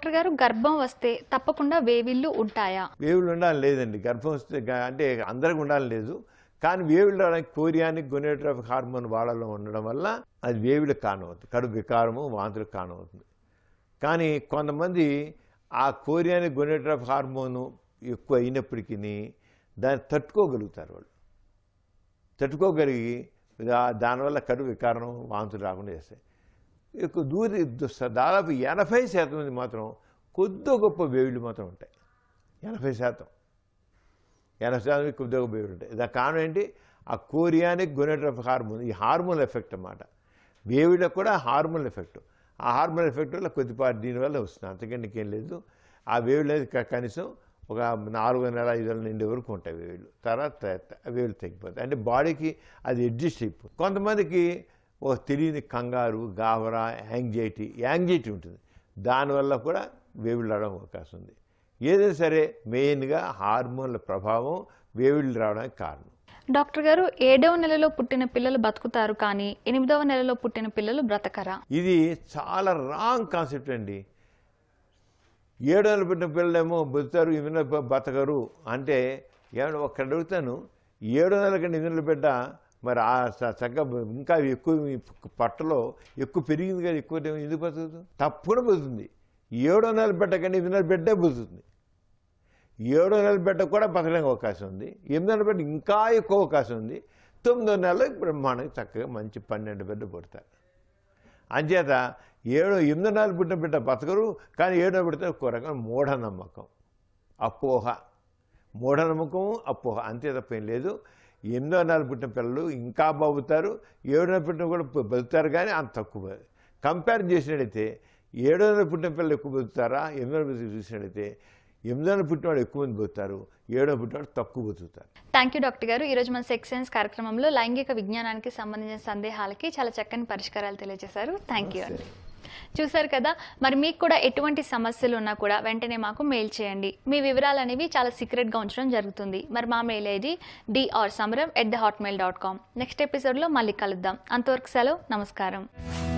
doctor గారు గర్భం వస్తే తప్పకుండా వేవిళ్ళు ఉంటాయా వేవులు ఉండాలి లేదండి గర్భం వస్తే గ- అంటే అందరికి ఉండాలి లేదు కానీ వేవులు రావడానికి కోరియానిక్ గొనేట్రాఫిక్ హార్మోన్ వాళ్ళలో ఉండడం వల్ల అది వేవులకు కారణమవుతుంది కడుపు వికారము వాంతులకు కారణమవుతుంది కానీ కొంతమంది ఆ కోరియానిక్ గొనేట్రాఫిక్ హార్మోను ఎక్కువ అయినప్పటికీ దాన్ని తట్టుకోగలుగుతారు వాళ్ళు తట్టుకోగలిగి దా- దానివల్ల కడుపు వికారం వాంతులు రాకుండా చేస్తాయి ఎక్కువ దూరి దు- దాదాపు ఎనభై శాతం మంది మాత్రం కొద్ది గొప్ప వేవులు మాత్రం ఉంటాయి ఎనభై శాతం ఎనభై శాతం కొద్ది గొప్ప వేవులు ఉంటాయి దాని కారణం ఏంటి ఆ కోరియానిక్ గొనెట్రఫ్ హార్మోన్ ఈ హార్మోన్ ఎఫెక్ట్ అన్నమాట వేవులకు కూడా హార్మోన్ ఎఫెక్ట్ ఆ హార్మోన్ ఎఫెక్ట్ వల్ల కొద్దిపాటి దీనివల్ల వస్తుంది అంతకంటే ఇంకేం లేదు ఆ వేవులు అనేది క- కనీసం ఒక నాలుగు నెల ఐదు నెలల నిండే వరకు ఉంటాయి వేవులు తర్వాత త- త- వేవులు తగ్గిపోతాయి అంటే బాడీకి అది అడ్జస్ట్ అయిపోతుంది కొంతమందికి ఒక తెలియని కంగారు గావరా యాంగ్జైటీ యాంగ్జైటీ ఉంటుంది దానివల్ల కూడా వేవులు రావడం అవకాశం ఉంది ఏదైనా సరే మెయిన్గా హార్మోన్ల ప్రభావం వేవులు రావడానికి కారణం డాక్టర్ గారు ఏడవ నెలలో పుట్టిన పిల్లలు బతుకుతారు కానీ ఎనిమిదవ నెలలో పుట్టిన పిల్లలు బ్రతకరా ఇది చాలా రాంగ్ కాన్సెప్ట్ అండి ఏడు నెలలు పుట్టిన పిల్లలేమో బతుకుతారు ఎనిమిది నెలలు బ- బతకరు అంటే ఏమన్నా ఒక్కడ అడుగుతాను ఏడు నెలల కంటే ఎనిమిది నెలల బిడ్డ మరి ఆ చ- చక్కగా ఇంకా ఎక్కువ ఈ పట్టలో ఎక్కువ పెరిగింది కదా ఎక్కువ ఎందుకు బతుకుతుంది తప్పకుండా బతుకుతుంది ఏడో నెలల బిడ్డ కంటే ఎనిమిది నెలల బిడ్డే బతుకుతుంది ఏడో నెలల బిడ్డ కూడా బతకడానికి అవకాశం ఉంది ఎనిమిది నెలల బిడ్డ ఇంకా ఎక్కువ అవకాశం ఉంది తొమ్మిదో నెలలో బ్రహ్మాండంగా చక్కగా మంచి పన్నెండు బిడ్డ పుడతారు అంచేత ఏడు ఎనిమిది నెలలు పుట్టిన బిడ్డ బతకరు కానీ ఏడో బిడ్డ ఒక రకం మూఢనమ్మకం అపోహ మూఢనమ్మకం అపోహ అంతే తప్ప ఏం లేదు ఎనిమిదో నెలలు పుట్టిన పిల్లలు ఇంకా బాగుతారు ఏడో నెలలు పుట్టిన కూడా బ- బతుకుతారు కానీ అంత తక్కువ కంపేర్ చేసినట్టయితే ఏడో నెలలు పుట్టిన పిల్లలు ఎక్కువ బతుకుతారా ఎనిమిదో నెలలు చూసినట్టయితే ఎనిమిదో నెలలు పుట్టినవాడు ఎక్కువ మంది బతుకుతారు ఏడో పుట్టినవాడు తక్కువ బతుకుతారు థ్యాంక్ యూ డాక్టర్ గారు ఈరోజు మన సెక్స్ సైన్స్ కార్యక్రమంలో లైంగిక విజ్ఞానానికి సంబంధించిన సందేహాలకి చాలా చక్కని పరిష్కారాలు తెలియజేశారు థ్యాంక్ యూ అండి చూసారు కదా మరి మీకు కూడా ఎటువంటి సమస్యలు ఉన్నా కూడా వెంటనే మాకు మెయిల్ చేయండి మీ వివరాలు అనేవి చాలా సీక్రెట్గా ఉంచడం జరుగుతుంది మరి మా mail ID D R Samaram at the Hotmail dot com next ఎపిసోడ్లో మళ్ళీ కలుద్దాం అంతవరకు సెలవు నమస్కారం